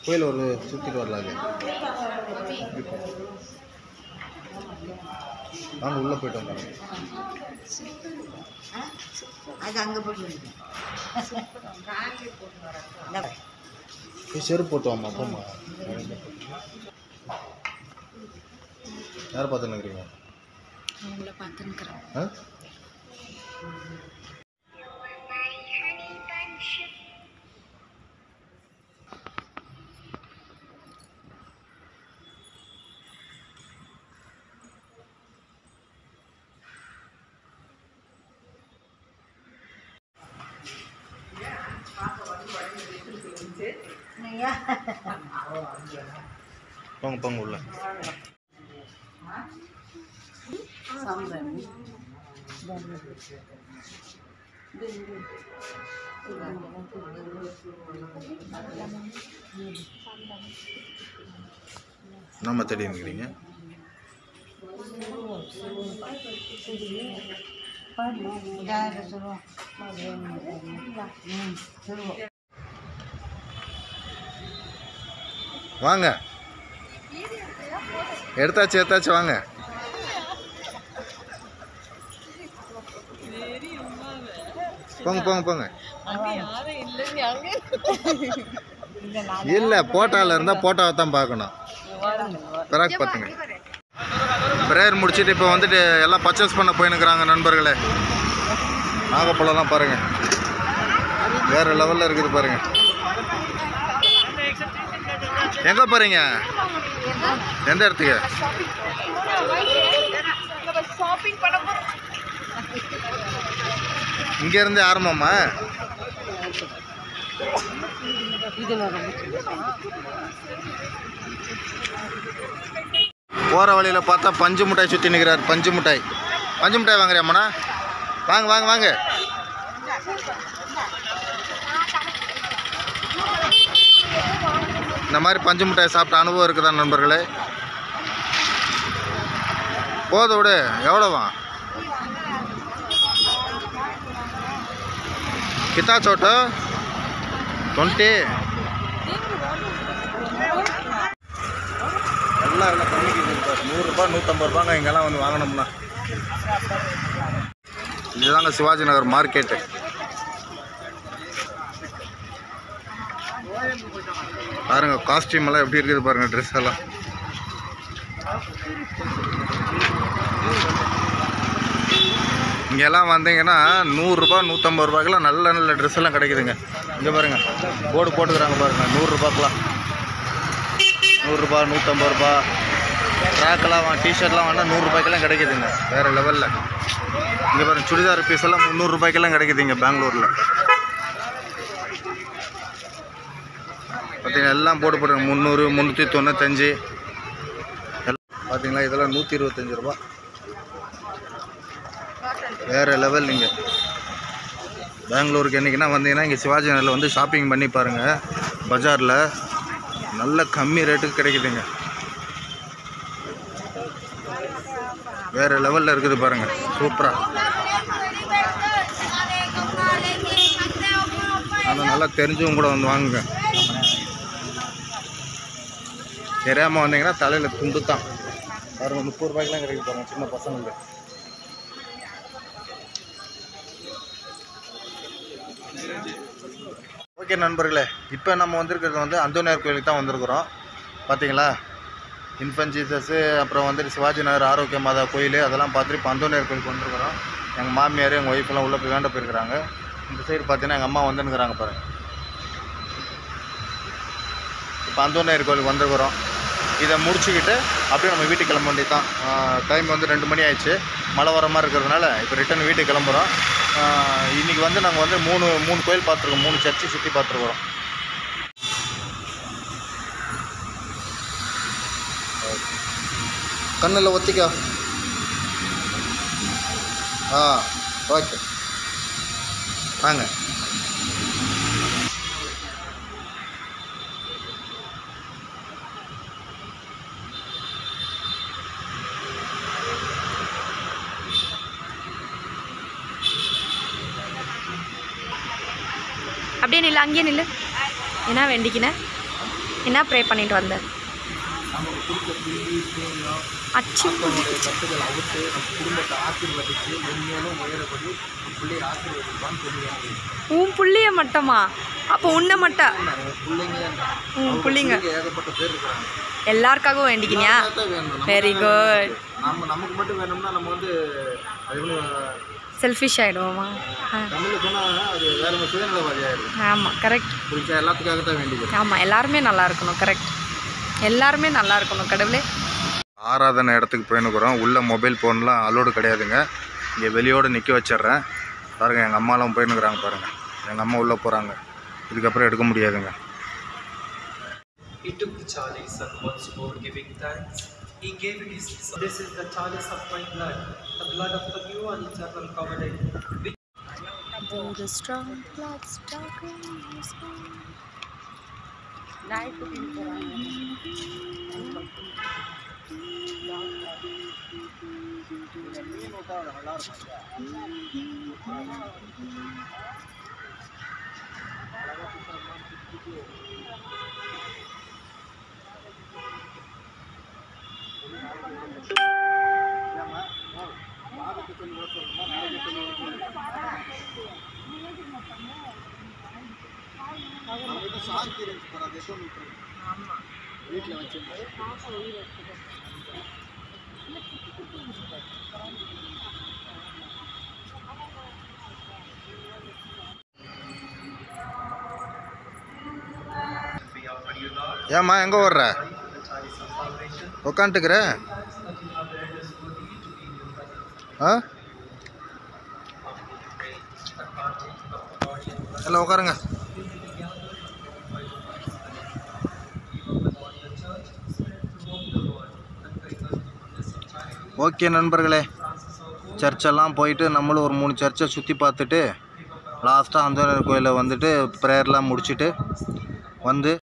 கோயில் ஒரு சுற்றிட்டு வரலாங்க வாங்க உள்ளே போயிட்டு வந்தாங்க அது அங்கே போட்டு இந்த போய் செருப்பு போட்டு வாமா போமா யாரை பார்த்து நிற்கிறீங்க அவங்கள பார்த்துன்னுக்குறேன் ஆ போங்க போங்க உள்ள நம்ம தேடி நிற்கிறீங்க வாங்க எடுத்தாச்சு எடுத்தாச்சு வாங்க போங்க போங்க போங்க இல்லை போட்டாவில் இருந்தால் போட்டாவை தான் பார்க்கணும் பிறகு பார்த்துங்க ப்ரேயர் முடிச்சுட்டு இப்போ வந்துட்டு எல்லாம் பர்ச்சேஸ் பண்ண போயினுக்கிறாங்க நண்பர்களே நாகப்பழம்லாம் பாருங்கள் வேறு லெவலில் இருக்குது பாருங்கள் எங்கே போகிறீங்க எந்த இடத்துக்கு இங்கேருந்து ஆரம்பமா போகிற வழியில் பார்த்தா பஞ்சு மிட்டாய் சுற்றி நிற்கிறார் பஞ்சு மிட்டாய் பஞ்சு மிட்டாய் வாங்குறியாம்மாண்ணா வாங்க வாங்க வாங்க இந்த மாதிரி பஞ்சு மிட்டாய் சாப்பிட்ட அனுபவம் இருக்குதா நண்பர்களே போத விடு எவ்வளோவா கித்தா சோட்டு டுவெண்ட்டி எல்லாம் எல்லாம் கம்மிக்கு சார் நூறுரூபா நூற்றம்பது ரூபாங்க இங்கெல்லாம் வந்து வாங்கினோம்னா இதுதாங்க சிவாஜி நகர் மார்க்கெட்டு பாருங்க காஸ்டியூம் எல்லாம் எப்படி இருக்குது பாருங்க ட்ரெஸ் எல்லாம் இங்கெல்லாம் வந்தீங்கன்னா நூறுரூபா நூற்றம்பது ரூபாய்க்கெல்லாம் நல்ல நல்ல ட்ரெஸ் எல்லாம் கிடைக்குதுங்க இங்கே பாருங்க போர்டு போட்டுக்கிறாங்க பாருங்க நூறுரூபாக்கெல்லாம் நூறுரூபா நூற்றம்பது ரூபா ட்ராக்கெல்லாம் வா டிஷர்ட்லாம் வாங்கினா நூறுரூபாய்க்கெல்லாம் கிடைக்குதுங்க வேறு லெவலில் இங்கே பாருங்க சுடிதார் பீஸ் எல்லாம் முந்நூறுரூபாய்க்கெல்லாம் கிடைக்குதுங்க பெங்களூரில் பார்த்தீங்கன்னா எல்லாம் போட்டு போடுங்க முந்நூறு முந்நூற்றி தொண்ணூத்தஞ்சு எல்லாம் பார்த்தீங்களா இதெல்லாம் நூற்றி இருபத்தஞ்சி ரூபா வேறு லெவல் நீங்கள் பெங்களூருக்கு என்றைக்குன்னா வந்தீங்கன்னா இங்கே சிவாஜி நகரில் வந்து ஷாப்பிங் பண்ணி பாருங்கள் பஜாரில் நல்ல கம்மி ரேட்டுக்கு கிடைக்குதுங்க வேறு லெவலில் இருக்குது பாருங்கள் சூப்பராக ஆனால் நல்லா தெரிஞ்சவங்க கூட வந்து வாங்குங்க தெரியாமல் வந்தீங்கன்னா தலையில் துண்டு தான் பாருங்க முப்பது ரூபாய்க்குலாம் கிடைக்குது பாருங்க சின்ன பசங்களுக்கு ஓகே நண்பர்களே இப்போ நம்ம வந்திருக்கிறது வந்து அந்தோனியார் கோயிலுக்கு தான் வந்திருக்கிறோம் பார்த்தீங்களா இன்ஃபன் ஜீசஸு அப்புறம் வந்துட்டு சிவாஜி நகர் ஆரோக்கிய மாதா கோயில் அதெல்லாம் பார்த்துட்டு இப்போ அந்தோனியார் கோயிலுக்கு வந்திருக்கிறோம் எங்கள் மாமியார் எங்கள் ஒய்ஃபெல்லாம் உள்ளே போய் வேண்ட போயிருக்கிறாங்க இந்த சைடு பார்த்தீங்கன்னா எங்கள் அம்மா வந்துருக்குறாங்க பாருங்க இப்போ அந்தோனியார் கோயிலுக்கு வந்திருக்கிறோம் இதை முடிச்சுக்கிட்டு அப்படியே நம்ம வீட்டுக்கு கிளம்ப வேண்டியது தான் டைம் வந்து ரெண்டு மணி ஆயிடுச்சு மழை வர மாதிரி இருக்கிறதுனால இப்போ ரிட்டன் வீட்டுக்கு கிளம்புறோம் இன்றைக்கி வந்து நாங்கள் வந்து மூணு மூணு கோயில் பார்த்துருக்கோம் மூணு சர்ச்சு சுற்றி பார்த்துருக்குறோம் கண்ணில் ஒத்திக்கோ ஆ ஓகே வாங்க அப்படியே நில்லு அங்கேயே நில்லு என்ன வேண்டிக்கின என்ன ப்ரே பண்ணிட்டு வந்த நமக்கு கொடுத்த புள்ளி புண்ணியம் அச்சு நம்மளுடைய கட்டுகள் அவுத்து நம்ம குடும்பத்தை ஆசீர்வதிச்சு மென்மேலும் உயரப்படி நம்ம பிள்ளையை ஆசீர்வதிப்பான்னு சொல்லி வேண்டியது உன் புள்ளிய மட்டுமா அப்போ உன்னை மட்டும் உன் பிள்ளைங்க உன் புள்ளிங்க ஏகப்பட்ட பேர் இருக்கிறாங்க எல்லாருக்காகவும் வேண்டிக்கினியா தான் வேணும் நமக்கு Very தான் good. வேணும். நம்ம நமக்கு மட்டும் வேணும்னா நம்ம வந்து அது வந்து செல்ஃபிஷ் ஆகிடுவோமா தமிழில் சொன்னால் அது வேற ஒரு சுயநலவாதி ஆயிடும் ஆமாம் கரெக்ட் புரிஞ்சா எல்லாத்துக்காக தான் வேண்டிக்கிறோம் ஆமாம் எல்லாருமே நல்லா இருக்கணும் கரெக்ட் எல்லாருமே நல்லா இருக்கணும் கடவுளே ஆராதனை இடத்துக்கு போயின்னுக்குறோம் உள்ள மொபைல் ஃபோன்லாம் அலோடு கிடையாதுங்க இங்கே வெளியோடு நிற்க வச்சிடுறேன் பாருங்கள் எங்கள் அம்மாலாம் போயின்னுக்குறாங்க பாருங்கள் எங்கள் அம்மா உள்ளே போகிறாங்க இதுக்கப்புறம் எடுக்க முடியாதுங்க He took the chalice and once more giving thanks, he gave it his son. This is the chalice of my blood, the blood of the new and eternal covenant, which வீட்டில் வச்சுருந்தேன் we offer you, Lord, ஏம்மா எங்கே வர்ற the chalice of salvation. உக்காந்துக்கிற Thanks that you have led us worthy to be in your presence. Ah After we pray, that partake of the body and blood எல்லாம் உட்காருங்க will be together by the Christ Give up the body of church, spread throughout the world, and bring us to goodness of charity. Okay நண்பர்களே Francis of Pope, சர்ச்செல்லாம் போயிட்டு நம்மளும் ஒரு மூணு சர்ச்சை சுற்றி பார்த்துட்டு லாஸ்ட்டாக அந்தோனர் கோயிலில் வந்துட்டு ப்ரேயர்லாம் முடிச்சுட்டு வந்து